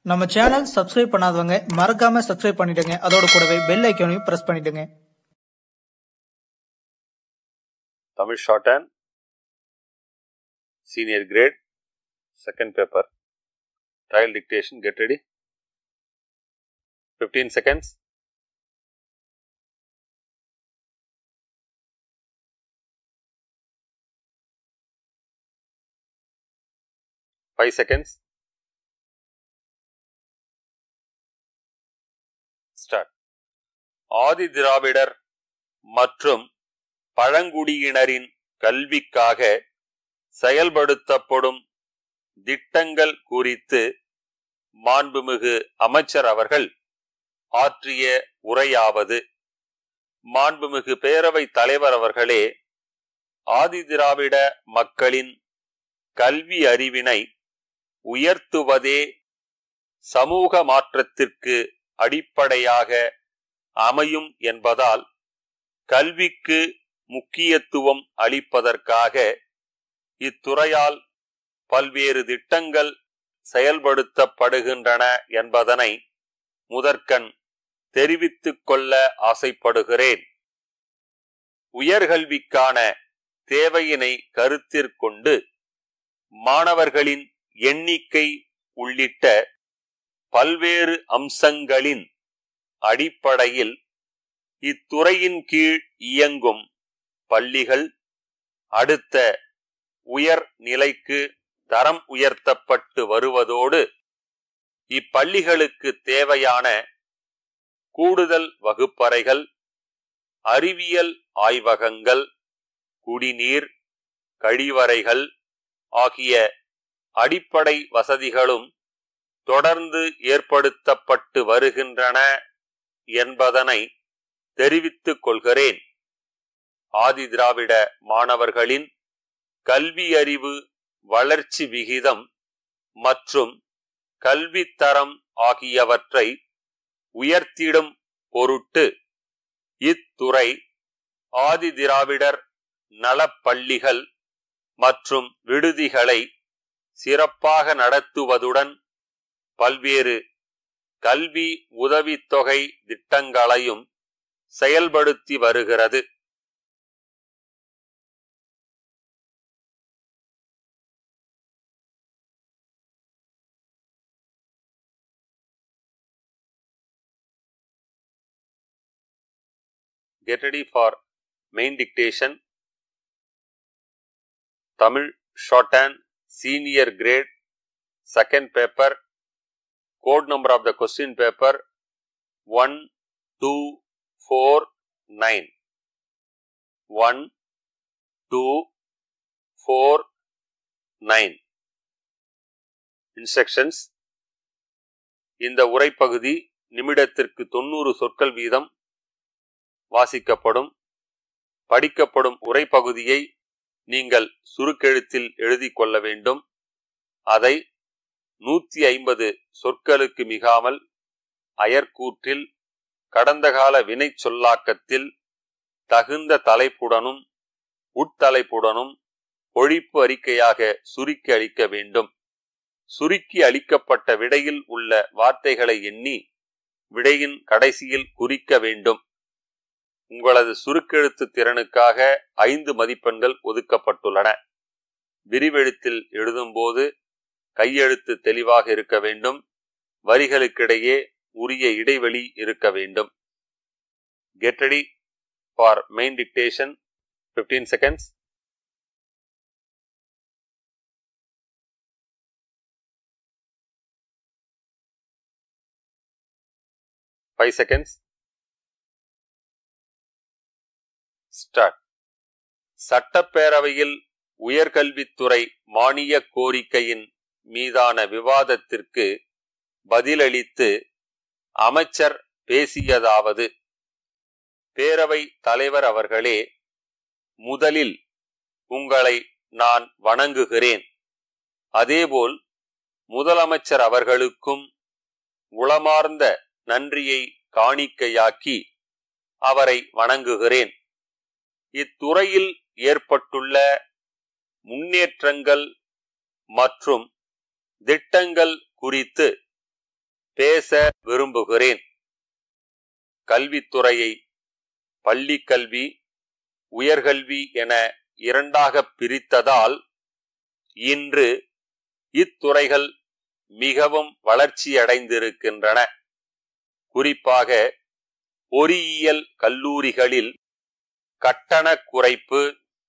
நம்ம channel subscribe பண்ணாதவங்க மறக்காம சப்ஸ்கிரைப் பண்ணிடுங்க அதோட கூடவே பெல் ஐக்கானையும் பிரஸ் பண்ணிடுங்க Tamil shorthand, senior grade, second paper. Trial dictation, get ready. 15 seconds. Five seconds. Start. ஆதி திராவிடர் மற்றும் பழங்குடியினரின் கல்விக்காக செயல்படுத்தப்படும் திட்டங்கள் குறித்து மாண்புமிகு அமைச்சர் அவர்கள் ஆற்றிய உரையாவது மாண்புமிகு பேரவைத் தலைவர் அவர்களே ஆதிதிராவிட மக்களின் கல்வி அறிவினை உயர்த்துவதே சமூக மாற்றத்திற்கு அடிப்படையாக அமையும் என்பதால் கல்விக்கு முக்கியத்துவம் அளிப்பதற்காக இத்துறையால் பல்வேறு திட்டங்கள் செயல்படுத்தப்படுகின்றன என்பதனை முதற்கண் தெரிவித்துக் கொள்ள ஆசைப்படுகிறேன் உயர்கல்விக்கான தேவையினை கருத்திற்கொண்டு மாணவர்களின் எண்ணிக்கை உள்ளிட்ட பல்வேறு அம்சங்களின் அடிப்படையில் இத்துறையின் கீழ் இயங்கும் பள்ளிகள் அடுத்த உயர் நிலைக்கு தரம் உயர்த்தப்பட்டு வருவதோடு இப்பள்ளிகளுக்கு தேவையான கூடுதல் வகுப்பறைகள் அறிவியல் ஆய்வகங்கள் குடிநீர் கழிவறைகள் ஆகிய அடிப்படை வசதிகளும் தொடர்ந்து ஏற்படுத்தப்பட்டு வருகின்றன என்பதனை தெரிவித்துக் கொள்கிறேன் ஆதி திராவிட மாணவர்களின் கல்வி அறிவு வளர்ச்சி விகிதம் மற்றும் கல்வித்தரம் ஆகியவற்றை உயர்த்திடும் பொருட்டு இத்துறை ஆதி திராவிடர் நலப்பள்ளிகள் மற்றும் விடுதிகளை சிறப்பாக நடத்துவதுடன் பல்வேறு கல்வி உதவித்தொகை திட்டங்களையும் செயல்படுத்தி வருகிறது Get ready for main dictation. Tamil shorthand senior grade second paper code number of the question paper 1 2 4 9 1 2 4 9 instructions இந்த உரைப்பகுதி நிமிடத்திற்கு தொண்ணூறு சொற்கள் வீதம் வாசிக்கப்படும் படிக்கப்படும் உரைப்பகுதியை நீங்கள் சுருக்கெழுத்தில் எழுதி கொள்ள வேண்டும் அதை நூற்றி ஐம்பது சொற்களுக்கு மிகாமல் அயர்கூற்றில் கடந்த கால வினை சொல்லாக்கத்தில் தகுந்த தலைப்புடனும் உட்தலைப்புடனும் ஒழிப்பு அறிக்கையாக சுருக்கி அளிக்க வேண்டும் சுருக்கி அளிக்கப்பட்ட விடையில் உள்ள வார்த்தைகளை எண்ணி விடையின் கடைசியில் குறிக்க வேண்டும் உங்களது சுருக்கெழுத்து திறனுக்காக ஐந்து மதிப்பெண்கள் ஒதுக்கப்பட்டுள்ளன விரிவெழுத்தில் எழுதும்போது கையெழுத்து தெளிவாக இருக்க வேண்டும் வரிகளுக்கிடையே உரிய இடைவெளி இருக்க வேண்டும் get ready for main dictation fifteen seconds five seconds start சட்டப்பேரவையில் உயர்கல்வித்துறை மானிய கோரிக்கையின் மீதான விவாதத்திற்கு பதிலளித்து அமைச்சர் பேசியதாவது பேரவை தலைவர் அவர்களே முதலில் உங்களை நான் வணங்குகிறேன் அதேபோல் முதலமைச்சர் அவர்களுக்கும் உளமார்ந்த நன்றியை காணிக்கையாக்கி அவரை வணங்குகிறேன் இத்துறையில் ஏற்பட்டுள்ள முன்னேற்றங்கள் மற்றும் திட்டங்கள் குறித்து பேச விரும்புகிறேன் கல்வித்துறையை பள்ளி கல்வி உயர்கல்வி என இரண்டாக பிரித்ததால் இன்று இத்துறைகள் மிகவும் வளர்ச்சியடைந்திருக்கின்றன குறிப்பாக பொறியியல் கல்லூரிகளில் கட்டண குறைப்பு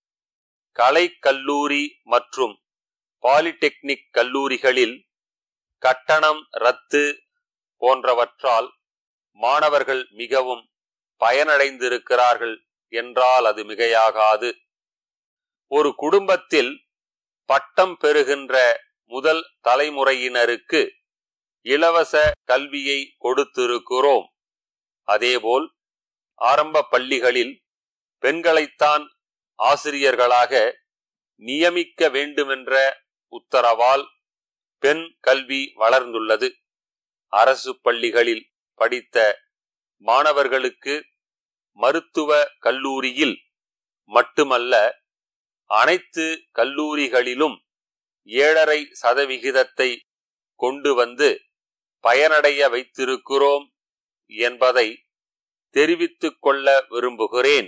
கலைக்கல்லூரி மற்றும் பாலிடெக்னிக் கல்லூரிகளில் கட்டணம் ரத்து போன்றவற்றால் மாணவர்கள் மிகவும் பயனடைந்திருக்கிறார்கள் என்றால் அது மிகையாகாது ஒரு குடும்பத்தில் பட்டம் பெறுகின்ற முதல் தலைமுறையினருக்கு இலவச கல்வியை கொடுத்திருக்கிறோம் அதேபோல் ஆரம்ப பள்ளிகளில் பெண்களைத்தான் ஆசிரியர்களாக நியமிக்க வேண்டுமென்ற உத்தரவால் பெண் கல்வி வளர்ந்துள்ளது அரசு பள்ளிகளில் படித்த மாணவர்களுக்கு மருத்துவ கல்லூரியில் மட்டுமல்ல அனைத்து கல்லூரிகளிலும் ஏழரை சதவிகிதத்தை கொண்டு வந்து பயனடைய வைத்திருக்கிறோம் என்பதை தெரிவித்துக் கொள்ள விரும்புகிறேன்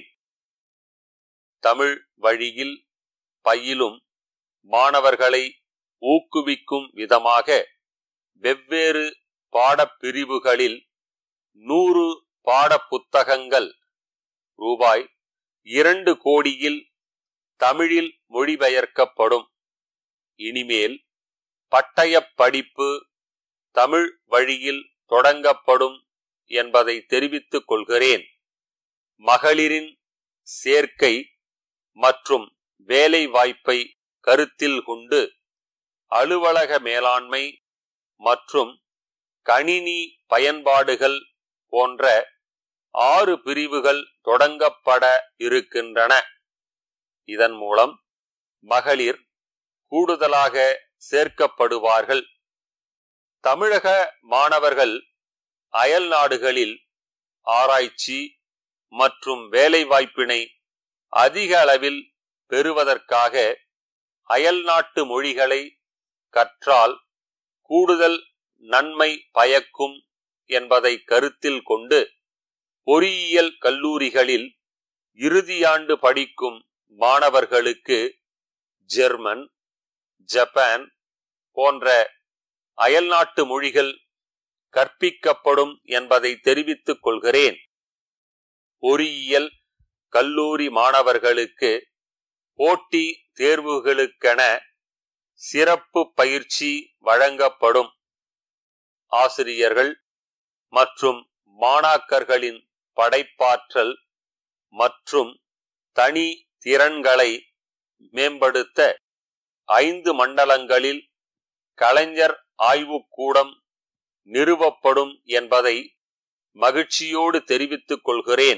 தமிழ் வழியில் பயிலும் மாணவர்களை ஊக்குவிக்கும் விதமாக வெவ்வேறு பாடப்பிரிவுகளில் நூறு பாட புத்தகங்கள் ரூபாய் இரண்டு கோடியில் தமிழில் மொழிபெயர்க்கப்படும் இனிமேல் பட்டயப் படிப்பு தமிழ் வழியில் தொடங்கப்படும் என்பதை தெரிவித்துக் கொள்கிறேன் மகளிரின் சேர்க்கை மற்றும் வேலை வாய்ப்பை கருத்தில் கொண்டு அலுவலக மேலாண்மை மற்றும் கணினி பயன்பாடுகள் போன்ற ஆறு பிரிவுகள் தொடங்கப்பட இருக்கின்றன இதன் மூலம் மகளிர் கூடுதலாக சேர்க்கப்படுவார்கள் தமிழக மாணவர்கள் அயல் நாடுகளில் ஆராய்ச்சி மற்றும் வேலைவாய்ப்பினை அதிக அளவில் பெறுவதற்காக அயல் நாட்டு மொழிகளை கற்றால் கூடுதல் நன்மை பயக்கும் என்பதை கருத்தில் கொண்டு பொறியியல் கல்லூரிகளில் இறுதியாண்டு படிக்கும் மாணவர்களுக்கு ஜெர்மன் ஜப்பான் போன்ற அயல்நாட்டு மொழிகள் கற்பிக்கப்படும் என்பதை தெரிவித்துக் கொள்கிறேன் பொறியியல் கல்லூரி மாணவர்களுக்கு போட்டி தேர்வுகளுக்கென சிறப்பு பயிற்சி வழங்கப்படும் ஆசிரியர்கள் மற்றும் மாணாக்கர்களின் படைப்பாற்றல் மற்றும் தனி திறன்களை மேம்படுத்த ஐந்து மண்டலங்களில் கலைஞர் ஆய்வுக்கூடம் நிறுவப்படும் என்பதை மகிழ்ச்சியோடு தெரிவித்துக் கொள்கிறேன்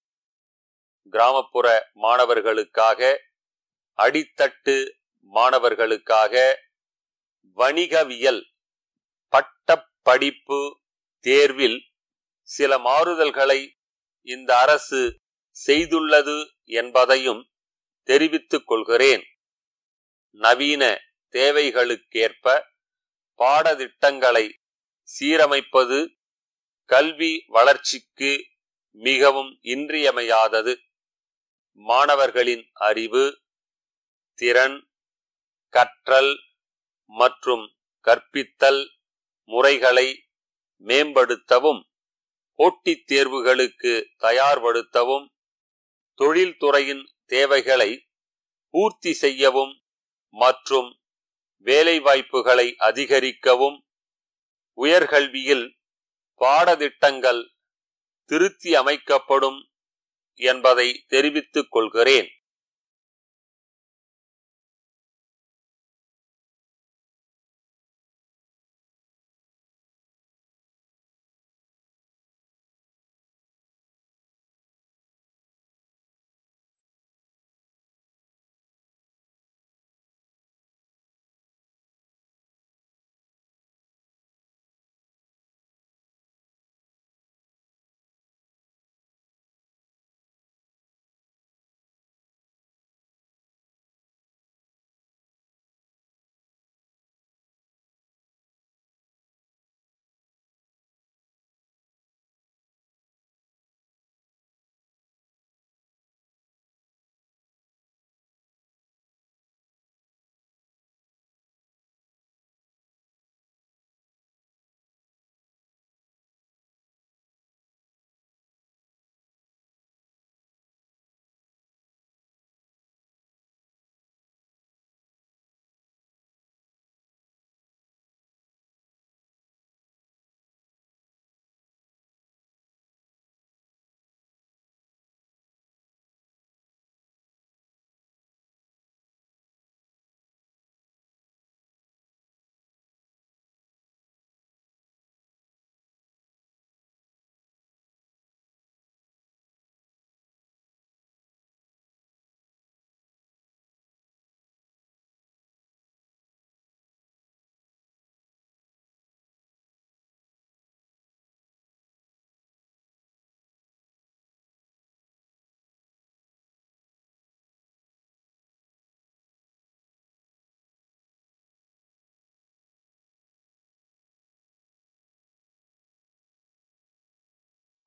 கிராமப்புற மாணவர்களுக்காக அடித்தட்டு மாணவர்களுக்காக வணிகவியல் பட்டப்படிப்பு தேர்வில் சில மாறுதல்களை இந்த அரசு செய்துள்ளது என்பதையும் தெரிவித்துக் கொள்கிறேன் நவீன தேவைகளுக்கேற்ப பாடத்திட்டங்களை சீரமைப்பது கல்வி வளர்ச்சிக்கு மிகவும் இன்றியமையாதது மாணவர்களின் அறிவு திறன் கற்றல் மற்றும் கற்பித்தல் முறைகளை மேம்படுத்தவும் போட்டித் தேர்வுகளுக்கு தயார்படுத்தவும் தொழில்துறையின் தேவைகளை பூர்த்தி செய்யவும் மற்றும் வேலைவாய்ப்புகளை அதிகரிக்கவும் உயர்கல்வியில் பாடத்திட்டங்கள் திருத்தி அமைக்கப்படும் என்பதை தெரிவித்துக் கொள்கிறேன்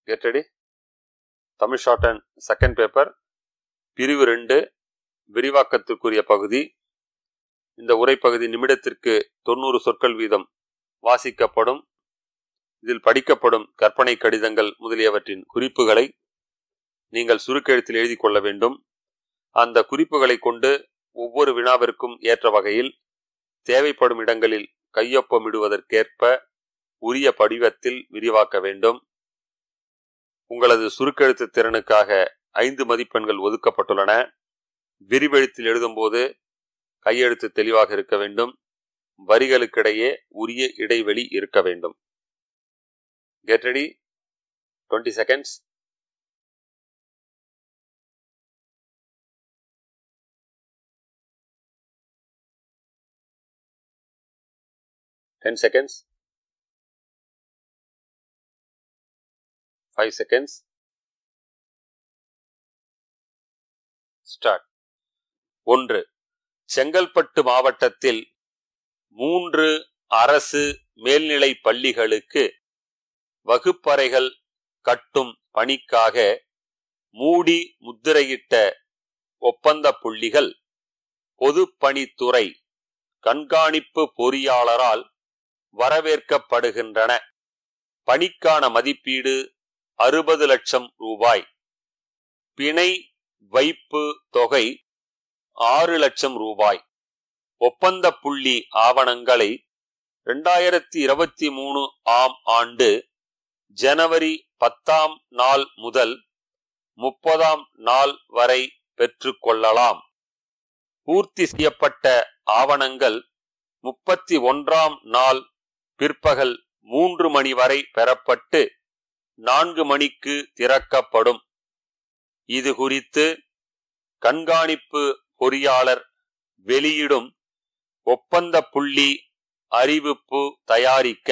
get ready Tamil shorthand second paper பிரிவு ரெண்டு விரிவாக்கத்திற்குரிய பகுதி இந்த உரைப்பகுதி நிமிடத்திற்கு தொண்ணூறு சொற்கள் வீதம் வாசிக்கப்படும் இதில் படிக்கப்படும் கற்பனை கடிதங்கள் முதலியவற்றின் குறிப்புகளை நீங்கள் சுருக்கெழுத்தில் எழுதி கொள்ள வேண்டும் அந்த குறிப்புகளை கொண்டு ஒவ்வொரு வினாவிற்கும் ஏற்ற வகையில் தேவைப்படும் இடங்களில் கையொப்பமிடுவதற்கேற்ப உரிய படிவத்தில் விரிவாக்க வேண்டும் உங்களது சுருக்கெழுத்து திறனுக்காக ஐந்து மதிப்பெண்கள் ஒதுக்கப்பட்டுள்ளன விரிவெழுத்தில் எழுதும்போது கையெழுத்து தெளிவாக இருக்க வேண்டும் வரிகளுக்கிடையே உரிய இடைவெளி இருக்க வேண்டும் get ready twenty seconds ten seconds five seconds start ஒன்று செங்கல்பட்டு மாவட்டத்தில் மூன்று அரசு மேல்நிலை பள்ளிகளுக்கு வகுப்பறைகள் கட்டும் பணிக்காக மூடி முத்திரையிட்ட ஒப்பந்த புள்ளிகள் பொதுப்பணித்துறை கண்காணிப்பு பொறியாளரால் வரவேற்கப்படுகின்றன பணிக்கான மதிப்பீடு அறுபது லட்சம் ரூபாய் பிணை வைப்பு தொகை ஆறு லட்சம் ரூபாய் ஒப்பந்த புள்ளி ஆவணங்களை இரண்டாயிரத்தி இருபத்தி மூணு ஆம் ஆண்டு ஜனவரி பத்தாம் நாள் முதல் முப்பதாம் நாள் வரை பெற்றுக்கொள்ளலாம் பூர்த்தி செய்யப்பட்ட ஆவணங்கள் முப்பத்தி ஒன்றாம் நாள் பிற்பகல் மூன்று மணி வரை பெறப்பட்டு நான்கு மணிக்கு திறக்கப்படும் இது குறித்து கண்காணிப்பு பொறியாளர் வெளியிடும் ஒப்பந்த புள்ளி அறிவிப்பு தயாரிக்க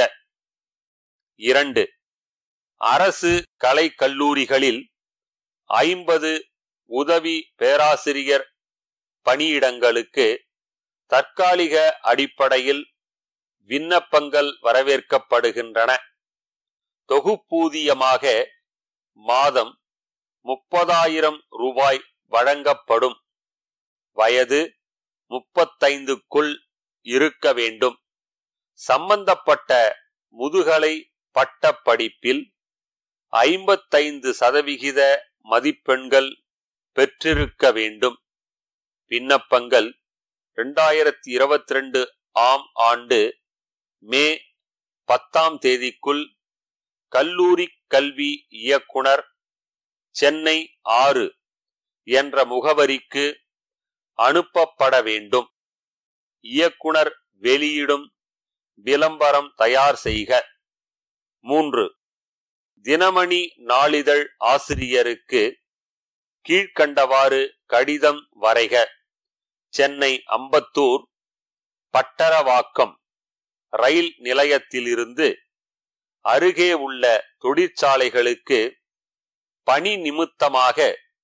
இரண்டு அரசு கலை கல்லூரிகளில் ஐம்பது உதவி பேராசிரியர் பணியிடங்களுக்கு தற்காலிக அடிப்படையில் விண்ணப்பங்கள் வரவேற்கப்படுகின்றன தொகுப்பூதியமாக மாதம் முப்பதாயிரம் ரூபாய் வழங்கப்படும் வயது முப்பத்தைந்துக்குள் இருக்க வேண்டும் சம்பந்தப்பட்ட முதுகலை பட்ட படிப்பில் ஐம்பத்தைந்து சதவிகித மதிப்பெண்கள் பெற்றிருக்க வேண்டும் விண்ணப்பங்கள் இரண்டாயிரத்தி இருபத்தி ரெண்டு ஆம் ஆண்டு மே பத்தாம் தேதிக்குள் கல்லூரி கல்வி இயக்குனர் சென்னை ஆறு என்ற முகவரிக்கு அனுப்பப்பட வேண்டும் இயக்குனர் வெளியிடும் விளம்பரம் தயார் செய்க மூன்று தினமணி நாளிதழ் ஆசிரியருக்கு கீழ்கண்டவாறு கடிதம் வரைக சென்னை அம்பத்தூர் பட்டரவாக்கம் ரயில் நிலையத்திலிருந்து அருகே உள்ள தொழிற்சாலைகளுக்கு பணி நிமித்தமாக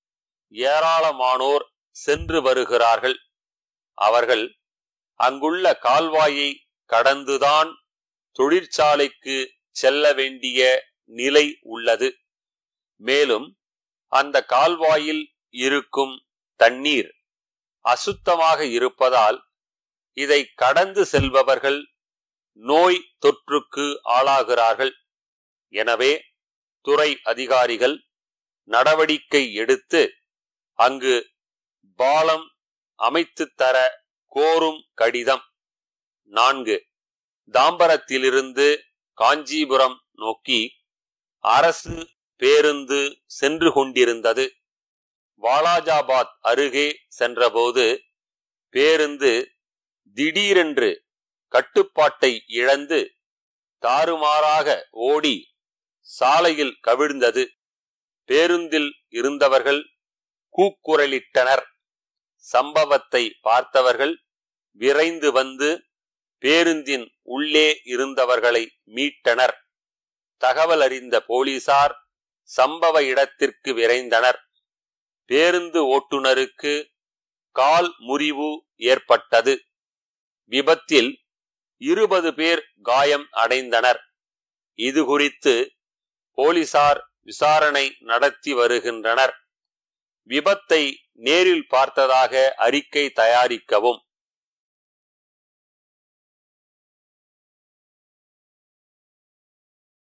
ஏராளமானோர் சென்று வருகிறார்கள் அவர்கள் அங்குள்ள கால்வாயை கடந்துதான் தொழிற்சாலைக்கு செல்ல வேண்டிய நிலை உள்ளது மேலும் அந்த கால்வாயில் இருக்கும் தண்ணீர் அசுத்தமாக இருப்பதால் இதை கடந்து செல்பவர்கள் நோய் தொற்றுக்கு ஆளாகிறார்கள் எனவே துறை அதிகாரிகள் நடவடிக்கை எடுத்து அங்கு பாலம் அமைத்து தர கோரும் கடிதம் நான்கு தாம்பரத்திலிருந்து காஞ்சிபுரம் நோக்கி அரசு பேருந்து சென்று கொண்டிருந்தது வாலாஜாபாத் அருகே சென்றபோது பேருந்து திடீரென்று கட்டுப்பாட்டை இழந்து தாறுமாறாக ஓடி சாலையில் கவிழ்ந்தது பேருந்தில் இருந்தவர்கள் கூக்குரலிட்டனர் சம்பவத்தை பார்த்தவர்கள் விரைந்து வந்து பேருந்தின் உள்ளே இருந்தவர்களை மீட்டனர் தகவல் அறிந்த போலீசார் சம்பவ இடத்திற்கு விரைந்தனர் பேருந்து ஓட்டுநருக்கு கால் முறிவு ஏற்பட்டது விபத்தில் இருபது பேர் காயம் அடைந்தனர் இது குறித்து போலீசார் விசாரணை நடத்தி வருகின்றனர் விபத்தை நேரில் பார்த்ததாக அறிக்கை தயாரிக்கவும்